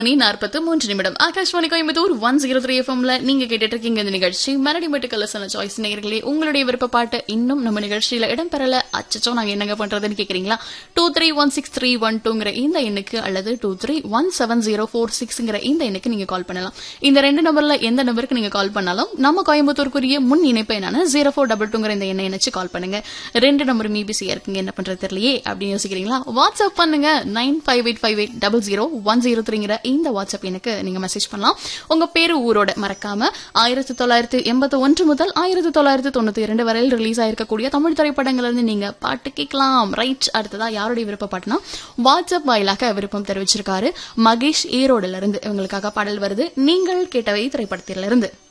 மணி நாற்பத்து மூன்று நிமிடம் Akashvani Coimbatore one zero three எஃப்எம்ல நீங்க கேட்டுட்டு இருக்கீங்க இந்த நிகழ்ச்சி மெலடி மெட்டுக்கலசன சாய்ஸ் நேயர்களே உங்களுடைய விருப்ப பாட்டு இன்னும் நம்ம நிகழ்ச்சியில இடம்பெறல அச்சச்சோ நாங்க என்னங்க பண்றதுன்னு கேக்குறீங்களா two three one six three one டூங்கிற இந்த எண்ணுக்கு அல்லது two three one seven zero four சிக்ஸ்ங்கிற இந்த எண்ணுக்கு நீங்க கால் பண்ணலாம் இந்த ரெண்டு நம்பர்ல எந்த நம்பருக்கு நீங்க கால் பண்ணாலும் நம்ம கோயம்புத்தூருக்குரிய முன் இணைப்பு என்னன்னா ஜீரோ ஃபோர் டபுள் டூங்கிற இந்த எண்ணை இணைச்சு கால் பண்ணுங்க ரெண்டு நம்பர் மீபிசியா இருக்குங்க என்ன பண்றது தெரியலையே அப்படின்னு யோசிக்கிறீங்களா வாட்ஸ்அப் பண்ணுங்க nine five eight five eight double zero one zero த்ரீங்கிற இந்த வாட்ஸ்அப் எனக்கு நீங்க மெசேஜ் பண்ணலாம் உங்க பேரு ஊரோட மறக்காம ஆயிரத்தி தொள்ளாயிரத்தி எண்பத்தி ஒன்று முதல் ஆயிரத்தி தொள்ளாயிரத்தி தொண்ணூத்தி இரண்டு வரையில் ரிலீஸ் ஆயிருக்கக்கூடிய தமிழ் திரைப்படங்கள்ல இருந்து நீங்க பாட்டு கேட்கலாம் ரைட் அடுத்ததா யாருடைய விருப்ப பாட்டுனா வாட்ஸ்அப் வாயிலாக விருப்பம் தெரிவிச்சிருக்காரு மகேஷ் ஈரோடுல இருந்து இவங்களுக்காக பாடல் வருது நீங்கள் கேட்டவை திரைப்படத்திலிருந்து